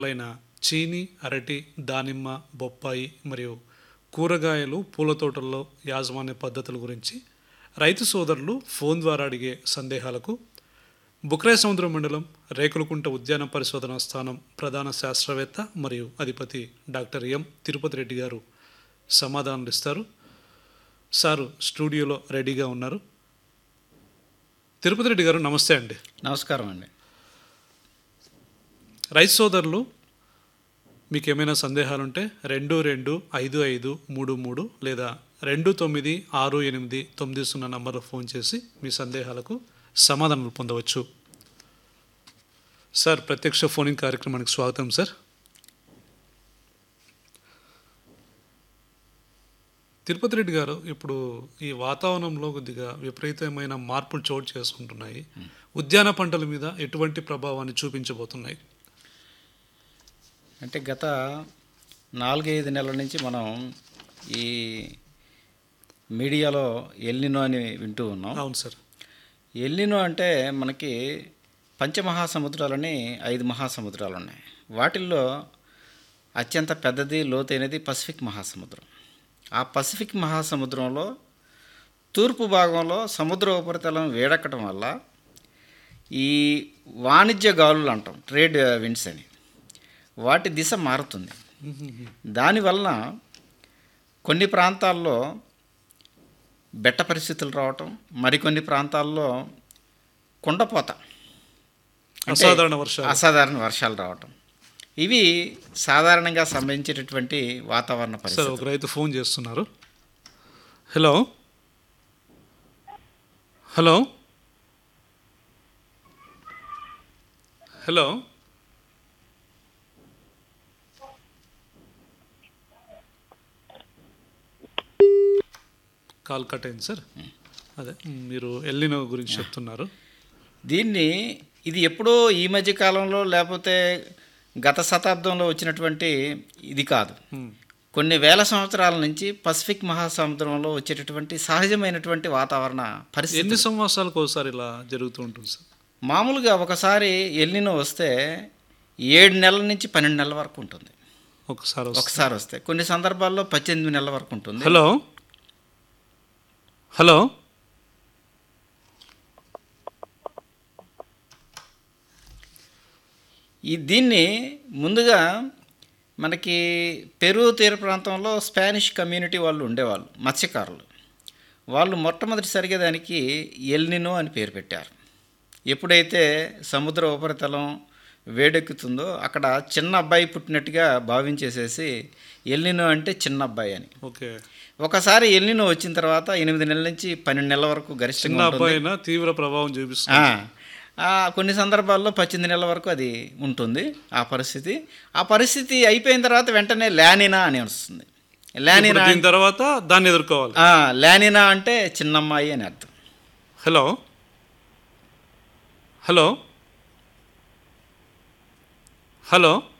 లైన చీని అరటి దానిమ్మ బొప్పాయి మరియు కూరగాయలు పూల తోటల్లో యాజమాన్య పద్ధతుల గురించి రైతు సోదరులు ఫోన్ ద్వారా అడిగే సందేహాలకు బుక్రాయ సముద్రం మండలం రేకులకుంట ఉద్యాన పరిశోధన స్థానం ప్రధాన శాస్త్రవేత్త మరియు అధిపతి డాక్టర్ ఎం తిరుపతి రెడ్డి గారు సమాధానాలు ఇస్తారు సారు స్టూడియోలో రెడీగా ఉన్నారు తిరుపతి రెడ్డి గారు నమస్తే అండి నమస్కారం అండి రైతు సోదరులు మీకు ఏమైనా సందేహాలు ఉంటే రెండు రెండు ఐదు ఐదు మూడు మూడు లేదా రెండు తొమ్మిది ఆరు ఎనిమిది తొమ్మిది సున్నా నంబర్లో ఫోన్ చేసి మీ సందేహాలకు సమాధానాలు పొందవచ్చు సార్ ప్రత్యక్ష ఫోనింగ్ కార్యక్రమానికి స్వాగతం సార్ తిరుపతి రెడ్డి గారు ఇప్పుడు ఈ వాతావరణంలో కొద్దిగా విపరీతమైన మార్పులు చోటు చేసుకుంటున్నాయి ఉద్యాన పంటల మీద ఎటువంటి ప్రభావాన్ని చూపించబోతున్నాయి అంటే గత నాలుగైదు నెలల నుంచి మనం ఈ మీడియాలో ఎల్నినో అని వింటూ ఉన్నాం అవును సార్ ఎల్నినో అంటే మనకి పంచమహాసముద్రాలని ఐదు మహాసముద్రాలు ఉన్నాయి వాటిల్లో అత్యంత పెద్దది లోతైనది పసిఫిక్ మహాసముద్రం ఆ పసిఫిక్ మహాసముద్రంలో తూర్పు భాగంలో సముద్ర ఉపరితలం వేడెక్కడం వల్ల ఈ వాణిజ్య గాలులు అంటాం ట్రేడ్ విండ్స్ అని వాటి దిశ మారుతుంది దానివలన కొన్ని ప్రాంతాల్లో బెట్ట పరిస్థితులు రావటం మరికొన్ని ప్రాంతాల్లో కుండపోత అంటే అసాధారణ వర్షాలు అసాధారణ వర్షాలు రావటం ఇవి సాధారణంగా సంభవించేటటువంటి వాతావరణ సార్ పరిస్థితులు ఒక రైతు ఫోన్ చేస్తున్నారు hello hello hello call cut అయింది సార్ అదే మీరు ఎల్లినో గురించి చెప్తున్నారు దీన్ని ఇది ఎప్పుడో ఈ మధ్య కాలంలో లేకపోతే గత శతాబ్దంలో వచ్చినటువంటి ఇది కాదు మ్మ్. కొన్ని వేల సంవత్సరాల నుంచి పసిఫిక్ మహాసముద్రంలో వచ్చేటటువంటి సహజమైనటువంటి వాతావరణ పరిస్థితి ఎన్ని సంవత్సరాలకు ఒకసారి ఇలా జరుగుతూ ఉంటుంది సార్ మామూలుగా ఒకసారి ఎల్లినో వస్తే ఏడు నెలల నుంచి పన్నెండు నెలల వరకు ఉంటుంది ఒకసారి వస్తుంది. ఒకసారి వస్తే కొన్ని సందర్భాల్లో పద్దెనిమిది నెలల వరకు ఉంటుంది హలో హలో ఈ దీన్ని ముందుగా మనకి పెరు తీర ప్రాంతంలో స్పానిష్ కమ్యూనిటీ వాళ్ళు ఉండేవాళ్ళు మత్స్యకారులు వాళ్ళు మొట్టమొదటిసారిగా దానికి ఎల్నినో అని పేరు పెట్టారు ఎప్పుడైతే సముద్ర ఉపరితలం వేడెక్కుతుందో అక్కడ చిన్న అబ్బాయి పుట్టినట్టుగా భావించేసేసి ఎల్నినో అంటే చిన్న అబ్బాయి అని ఓకే ఒకసారి ఎల్నినో వచ్చిన తర్వాత ఎనిమిది నెలల నుంచి పన్నెండు నెలల వరకు చిన్న గరిష్టంగా ఉంటుంది అబ్బాయి అయినా తీవ్ర ప్రభావం చూపిస్తుంది ఆ, ఆ, కొన్ని సందర్భాల్లో పద్దెనిమిది నెలల వరకు అది ఉంటుంది ఆ పరిస్థితి ఆ పరిస్థితి అయిపోయిన తర్వాత వెంటనే ల్యానినా అని వస్తుంది ఇప్పుడు ల్యానినా దీని తర్వాత దాన్ని ఎదుర్కోవాలి ఆ, ల్యానినా అంటే చిన్నమ్మాయి అని అర్థం హలో హలో హలో